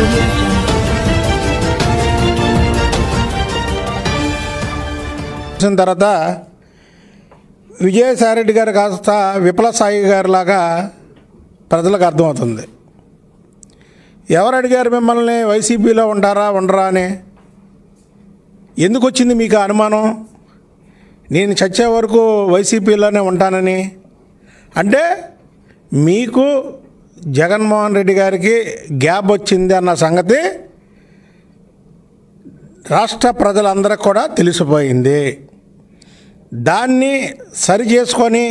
వచ్చిన తర్వాత విజయసాయిరెడ్డి గారు కాస్త విప్లవ సాయి గారి లాగా ప్రజలకు అర్థమవుతుంది ఎవరు అడిగారు మిమ్మల్ని వైసీపీలో ఉంటారా ఉండరా అని ఎందుకు వచ్చింది మీకు ఆ అనుమానం నేను చచ్చే వరకు వైసీపీలోనే ఉంటానని అంటే మీకు జగన్మోహన్ రెడ్డి గారికి గ్యాప్ వచ్చింది అన్న సంగతి రాష్ట్ర ప్రజలందరికీ కూడా తెలిసిపోయింది దాన్ని సరి చేసుకొని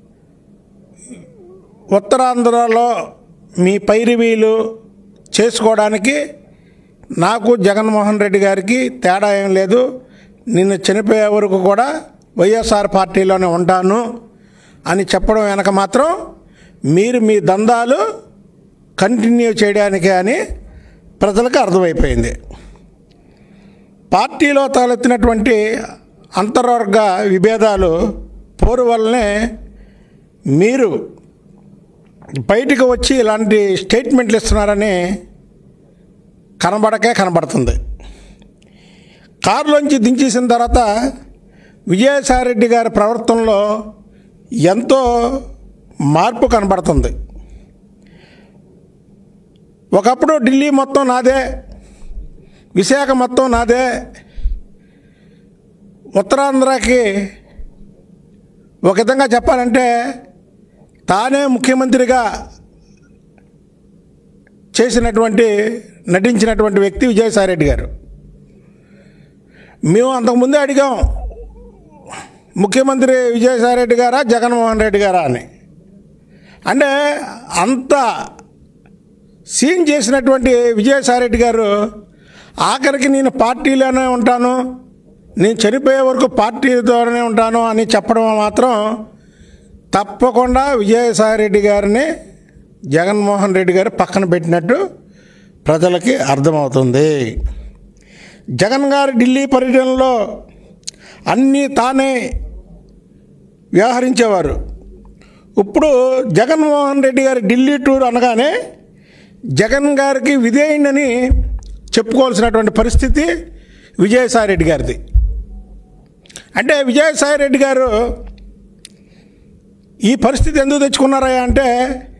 ఉత్తరాంధ్రలో మీ పైరివీలు చేసుకోవడానికి నాకు జగన్మోహన్ రెడ్డి గారికి తేడా ఏం లేదు నిన్ను చనిపోయే వరకు కూడా వైఎస్ఆర్ పార్టీలోనే ఉంటాను అని చెప్పడం వెనక మాత్రం మీరు మీ దందాలు కంటిన్యూ చేయడానికే అని ప్రజలకు అర్థమైపోయింది పార్టీలో తలెత్తినటువంటి అంతర్వర్గ విభేదాలు పోరు వల్లనే మీరు బయటికి వచ్చి ఇలాంటి స్టేట్మెంట్లు ఇస్తున్నారని కనబడకే కనబడుతుంది కారులోంచి దించేసిన తర్వాత విజయసాయిరెడ్డి గారి ప్రవర్తనలో ఎంతో మార్పు కనబడుతుంది ఒకప్పుడు ఢిల్లీ మొత్తం నాదే విశాఖ మొత్తం నాదే ఉత్తరాంధ్రకి ఒక విధంగా చెప్పాలంటే తానే ముఖ్యమంత్రిగా చేసినటువంటి నటించినటువంటి వ్యక్తి విజయసాయిరెడ్డి గారు మేము అంతకుముందే అడిగాం ముఖ్యమంత్రి విజయసాయిరెడ్డి గారా జగన్మోహన్ రెడ్డి గారా అని అంటే అంత సీన్ చేసినటువంటి విజయసాయిరెడ్డి గారు ఆఖరికి నేను పార్టీలోనే ఉంటాను నేను చనిపోయే వరకు పార్టీతోనే ఉంటాను అని చెప్పడం మాత్రం తప్పకుండా విజయసాయిరెడ్డి గారిని జగన్మోహన్ రెడ్డి గారు పక్కన పెట్టినట్టు ప్రజలకి అర్థమవుతుంది జగన్ గారి ఢిల్లీ పర్యటనలో అన్నీ తానే వ్యవహరించేవారు ఇప్పుడు జగన్మోహన్ రెడ్డి గారి ఢిల్లీ టూర్ అనగానే జగన్ గారికి విధేయుడని చెప్పుకోవాల్సినటువంటి పరిస్థితి విజయసాయిరెడ్డి గారిది అంటే విజయసాయిరెడ్డి గారు ఈ పరిస్థితి ఎందుకు తెచ్చుకున్నారా అంటే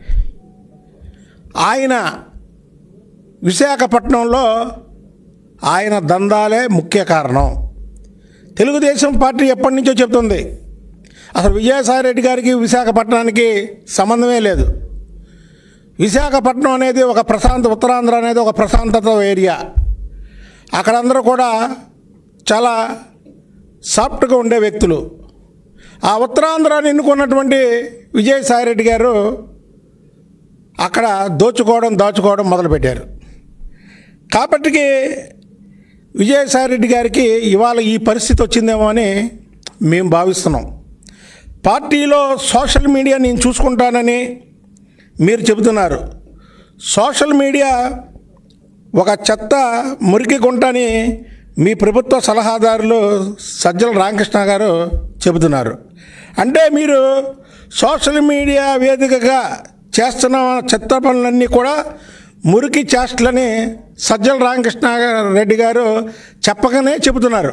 ఆయన విశాఖపట్నంలో ఆయన దందాలే ముఖ్య కారణం తెలుగుదేశం పార్టీ ఎప్పటి నుంచో చెప్తుంది అసలు విజయసాయిరెడ్డి గారికి విశాఖపట్నానికి సంబంధమే లేదు విశాఖపట్నం అనేది ఒక ప్రశాంత ఉత్తరాంధ్ర అనేది ఒక ప్రశాంతత ఏరియా అక్కడందరూ కూడా చాలా సాఫ్ట్గా ఉండే వ్యక్తులు ఆ ఉత్తరాంధ్రాన్ని ఎన్నుకున్నటువంటి విజయసాయిరెడ్డి గారు అక్కడ దోచుకోవడం దాచుకోవడం మొదలుపెట్టారు కాబట్టికి విజయసాయిరెడ్డి గారికి ఇవాళ ఈ పరిస్థితి వచ్చిందేమో అని మేము భావిస్తున్నాం పార్టీలో సోషల్ మీడియా నేను చూసుకుంటానని మీరు చెబుతున్నారు సోషల్ మీడియా ఒక చెత్త మురికి గుంటని మీ ప్రభుత్వ సలహాదారులు సజ్జల రామకృష్ణ గారు చెబుతున్నారు అంటే మీరు సోషల్ మీడియా వేదికగా చేస్తున్న చెత్త పనులన్నీ కూడా మురికి చేష్టలని సజ్జల రామకృష్ణ రెడ్డి గారు చెప్పకనే చెబుతున్నారు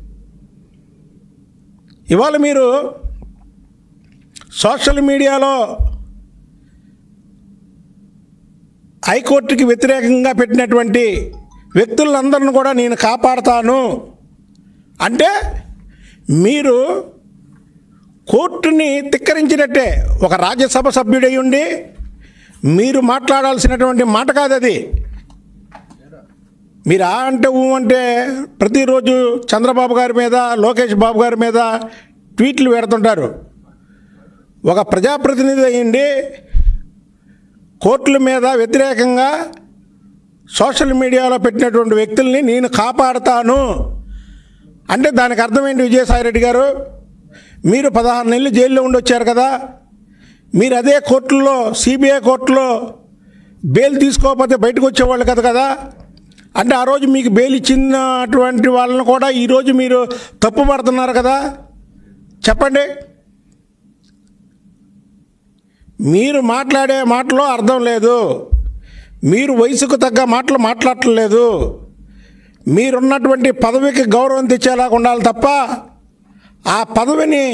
ఇవాళ మీరు సోషల్ మీడియాలో హైకోర్టుకి వ్యతిరేకంగా పెట్టినటువంటి వ్యక్తులందరిని కూడా నేను కాపాడతాను అంటే మీరు కోర్టుని తిక్కరించినట్టే ఒక రాజ్యసభ సభ్యుడై ఉండి మీరు మాట్లాడాల్సినటువంటి మాట కాదు అది మీరు ఆ అంటే ఊ అంటే ప్రతిరోజు చంద్రబాబు గారి మీద లోకేష్ బాబు గారి మీద ట్వీట్లు పెడుతుంటారు ఒక ప్రజాప్రతినిధి అయ్యండి కోర్టుల మీద వ్యతిరేకంగా సోషల్ మీడియాలో పెట్టినటువంటి వ్యక్తుల్ని నేను కాపాడుతాను అంటే దానికి అర్థమేంటి విజయసాయిరెడ్డి గారు మీరు పదహారు నెలలు జైల్లో ఉండి వచ్చారు కదా మీరు అదే కోర్టులో సిబిఐ కోర్టులో బెయిల్ తీసుకోకపోతే బయటకు వచ్చేవాళ్ళు కదా కదా అంటే ఆ రోజు మీకు బెయిల్ ఇచ్చినటువంటి వాళ్ళని కూడా ఈరోజు మీరు తప్పు పడుతున్నారు కదా చెప్పండి మీరు మాట్లాడే మాటలో అర్థం లేదు మీరు వయసుకు తగ్గ మాటలు మాట్లాడట్లేదు మీరున్నటువంటి పదవికి గౌరవం తెచ్చేలాగా ఉండాలి తప్ప ఆ పదవిని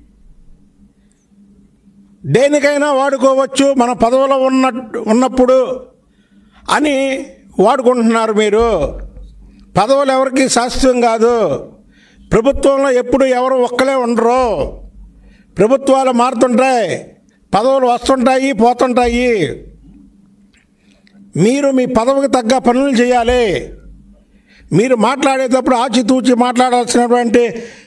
దేనికైనా వాడుకోవచ్చు మన పదవిలో ఉన్న ఉన్నప్పుడు అని వాడుకుంటున్నారు మీరు పదవులు ఎవరికి శాశ్వతం కాదు ప్రభుత్వంలో ఎప్పుడు ఎవరు ఒక్కలే ఉండరు ప్రభుత్వాలు మారుతుంటాయి పదవులు వస్తుంటాయి పోతుంటాయి మీరు మీ పదవికి తగ్గ పనులు చేయాలి మీరు మాట్లాడేటప్పుడు ఆచితూచి మాట్లాడాల్సినటువంటి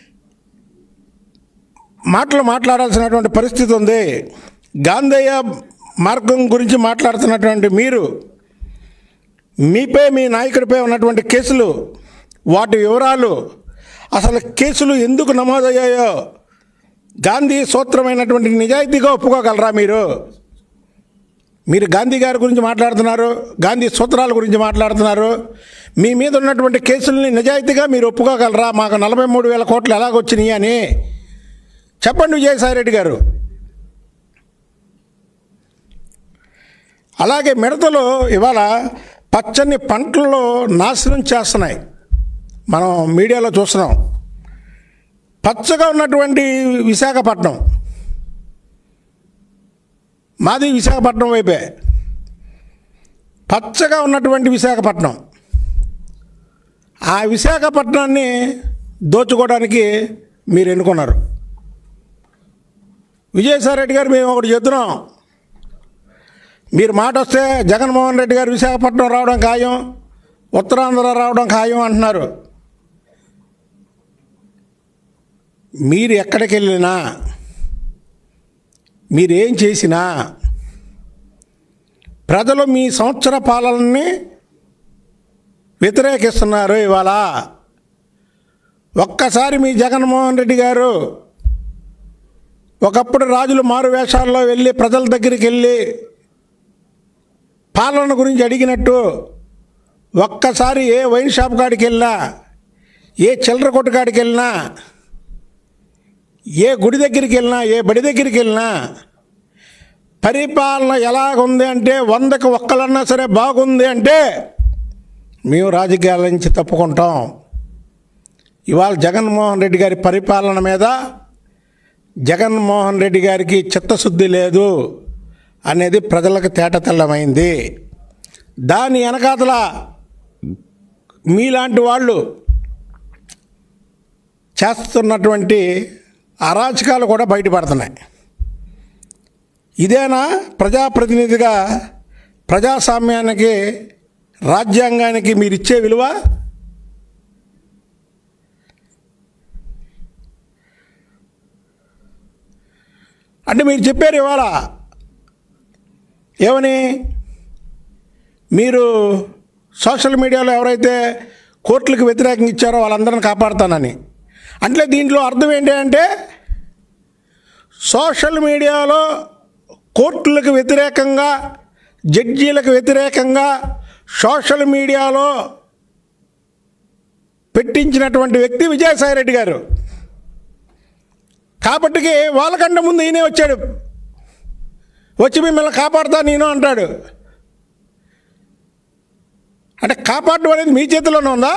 మాటలు మాట్లాడాల్సినటువంటి పరిస్థితి ఉంది గాంధేయ మార్గం గురించి మాట్లాడుతున్నటువంటి మీరు మీపై మీ నాయకుడిపై ఉన్నటువంటి కేసులు వాటి వివరాలు అసలు కేసులు ఎందుకు నమోదయ్యాయో గాంధీ సూత్రమైనటువంటి నిజాయితీగా ఒప్పుకోగలరా మీరు మీరు గాంధీ గారి గురించి మాట్లాడుతున్నారు గాంధీ సూత్రాల గురించి మాట్లాడుతున్నారు మీ మీద ఉన్నటువంటి కేసుల్ని నిజాయితీగా మీరు ఒప్పుకోగలరా మాకు నలభై మూడు వేల కోట్లు ఎలాగొచ్చినాయి అని చెప్పండి విజయసాయిరెడ్డి గారు అలాగే మిడతలు ఇవాళ పచ్చని పంటల్లో నాశనం చేస్తున్నాయి మనం మీడియాలో చూస్తున్నాం పచ్చగా ఉన్నటువంటి విశాఖపట్నం మాది విశాఖపట్నం వైపే పచ్చగా ఉన్నటువంటి విశాఖపట్నం ఆ విశాఖపట్నాన్ని దోచుకోవడానికి మీరు ఎన్నుకున్నారు విజయసాయి రెడ్డి గారు మేము ఒకటి చెప్తున్నాం మీరు మాట వస్తే జగన్మోహన్ రెడ్డి గారు విశాఖపట్నం రావడం ఖాయం ఉత్తరాంధ్ర రావడం ఖాయం అంటున్నారు మీరు ఎక్కడికి వెళ్ళినా మీరేం చేసినా ప్రజలు మీ సంవత్సర పాలనని వ్యతిరేకిస్తున్నారు ఇవాళ ఒక్కసారి మీ జగన్మోహన్ రెడ్డి గారు ఒకప్పుడు రాజులు మారు వేషాల్లో వెళ్ళి ప్రజల దగ్గరికి వెళ్ళి పాలన గురించి అడిగినట్టు ఒక్కసారి ఏ వైన్ షాప్ కాడికి వెళ్ళినా ఏ చిల్లర కొట్టు కాడికి వెళ్ళినా ఏ గుడి దగ్గరికి వెళ్ళినా ఏ బడి దగ్గరికి వెళ్ళినా పరిపాలన ఎలాగుంది అంటే వందకు ఒక్కలన్నా సరే బాగుంది అంటే మేము రాజకీయాల నుంచి తప్పుకుంటాం ఇవాళ జగన్మోహన్ రెడ్డి గారి పరిపాలన మీద జగన్మోహన్ రెడ్డి గారికి చిత్తశుద్ధి లేదు అనేది ప్రజలకు తేటతెల్లమైంది దాని వెనకాతల మీలాంటి వాళ్ళు చేస్తున్నటువంటి అరాచకాలు కూడా బయటపడుతున్నాయి ఇదేనా ప్రజాప్రతినిధిగా ప్రజాస్వామ్యానికి రాజ్యాంగానికి మీరు ఇచ్చే విలువ అంటే మీరు చెప్పారు ఇవాళ ఏమని మీరు సోషల్ మీడియాలో ఎవరైతే కోర్టులకు వ్యతిరేకంగా ఇచ్చారో వాళ్ళందరిని కాపాడుతానని అంటే దీంట్లో అర్థం ఏంటి అంటే సోషల్ మీడియాలో కోర్టులకు వ్యతిరేకంగా జడ్జీలకు వ్యతిరేకంగా సోషల్ మీడియాలో పెట్టించినటువంటి వ్యక్తి విజయసాయిరెడ్డి గారు కాబట్టి వాళ్ళకంటే ముందు ఈయనే వచ్చాడు వచ్చి మిమ్మల్ని కాపాడుతా నేను అంటాడు అంటే కాపాడడం అనేది మీ చేతిలోనే ఉందా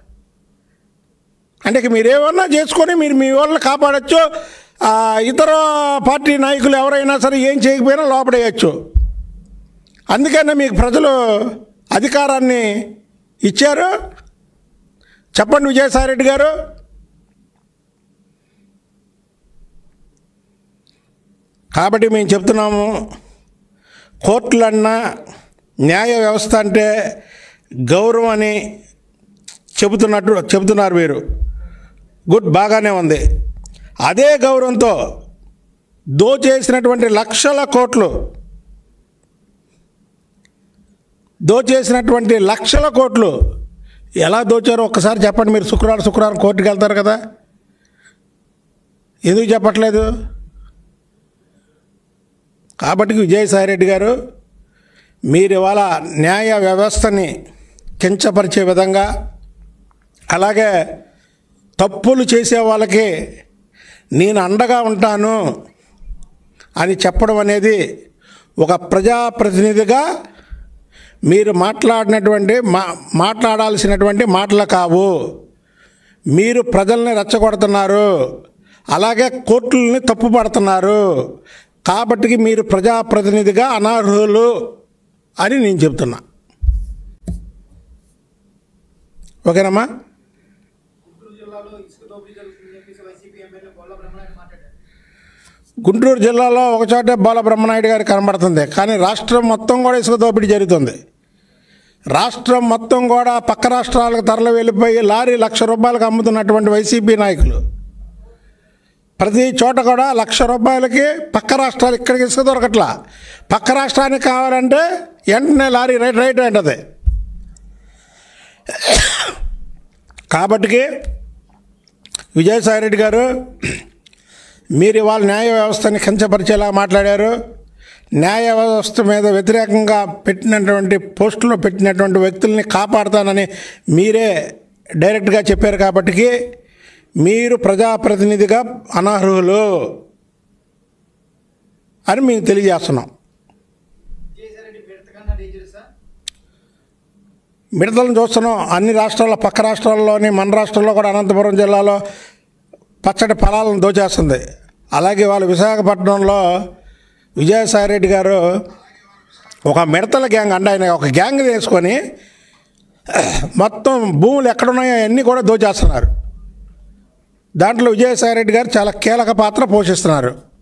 అంటే ఇక మీరు ఏమన్నా చేసుకొని మీరు మీ వాళ్ళని కాపాడచ్చు ఆ, ఇతర పార్టీ నాయకులు ఎవరైనా సరే ఏం చేయకపోయినా లోపడేయచ్చు అందుకనే మీకు ప్రజలు అధికారాన్ని ఇచ్చారు చెప్పండి విజయసాయిరెడ్డి గారు కాబట్టి మేము చెప్తున్నాము కోర్టులన్నా న్యాయ వ్యవస్థ అంటే గౌరవం అని చెబుతున్నట్టు చెబుతున్నారు మీరు గుడ్ బాగానే ఉంది అదే గౌరవంతో దోచేసినటువంటి లక్షల కోట్లు దోచేసినటువంటి లక్షల కోట్లు ఎలా దోచారో ఒక్కసారి చెప్పండి మీరు శుక్రవారం శుక్రవారం కోర్టుకి వెళ్తారు కదా ఎందుకు చెప్పట్లేదు కాబట్టి విజయసాయిరెడ్డి గారు మీరు ఇవాళ న్యాయ వ్యవస్థని కించపరిచే విధంగా అలాగే తప్పులు చేసే వాళ్ళకి నేను అండగా ఉంటాను అని చెప్పడం అనేది ఒక ప్రజాప్రతినిధిగా మీరు మాట్లాడినటువంటి మా మాట్లాడాల్సినటువంటి మాటలు కావు మీరు ప్రజల్ని రెచ్చగొడుతున్నారు అలాగే కోర్టుల్ని తప్పుపడుతున్నారు కాబట్టి మీరు ప్రజాప్రతినిధిగా అనర్హులు అని నేను చెప్తున్నా ఓకేనమ్మా గుంటూరు జిల్లాలో ఇసుక దోపిడీ జరుగుతుందని చెప్పేసి వైసీపీ ఎమ్మెల్యే బొల్ల బ్రహ్మనాయుడు మాట్లాడారు గుంటూరు జిల్లాలో ఒకచోటే బాల బ్రహ్మనాయుడు గారు కనబడుతుంది కానీ రాష్ట్రం మొత్తం కూడా ఇసుక దోపిడీ జరుగుతుంది రాష్ట్రం మొత్తం కూడా పక్క రాష్ట్రాలకు తరలి వెళ్ళిపోయి లారీ లక్ష రూపాయలకు అమ్ముతున్నటువంటి వైసీపీ నాయకులు ప్రతి చోట కూడా లక్ష రూపాయలకి పక్క రాష్ట్రాలు ఇక్కడికి ఇసుక దొరకట్లా పక్క రాష్ట్రానికి కావాలంటే వెంటనే లారీ రైట్ రైట్ అంటది కాబట్టి విజయసాయిరెడ్డి గారు మీరు ఇవాళ న్యాయ వ్యవస్థని కించపరిచేలా మాట్లాడారు న్యాయ వ్యవస్థ మీద వ్యతిరేకంగా పెట్టినటువంటి పోస్టులో పెట్టినటువంటి వ్యక్తుల్ని కాపాడుతానని మీరే డైరెక్ట్గా చెప్పారు కాబట్టి మీరు ప్రజాప్రతినిధిగా అనర్హులు అని మేము తెలియజేస్తున్నాం విజయసాయిరెడ్డి బెడత కన్నా డేంజరసా మిడతలను చూస్తున్నాం అన్ని రాష్ట్రాల్లో పక్క రాష్ట్రాల్లోని మన రాష్ట్రంలో కూడా అనంతపురం జిల్లాలో పచ్చడి ఫలాలను దోచేస్తుంది అలాగే వాళ్ళు విశాఖపట్నంలో విజయసాయిరెడ్డి గారు ఒక మిడతల గ్యాంగ్ అండి ఆయన ఒక గ్యాంగ్ వేసుకొని మొత్తం భూములు ఎక్కడున్నాయో అన్నీ కూడా దోచేస్తున్నారు దాంట్లో విజయసాయిరెడ్డి గారు చాలా కీలక పాత్ర పోషిస్తున్నారు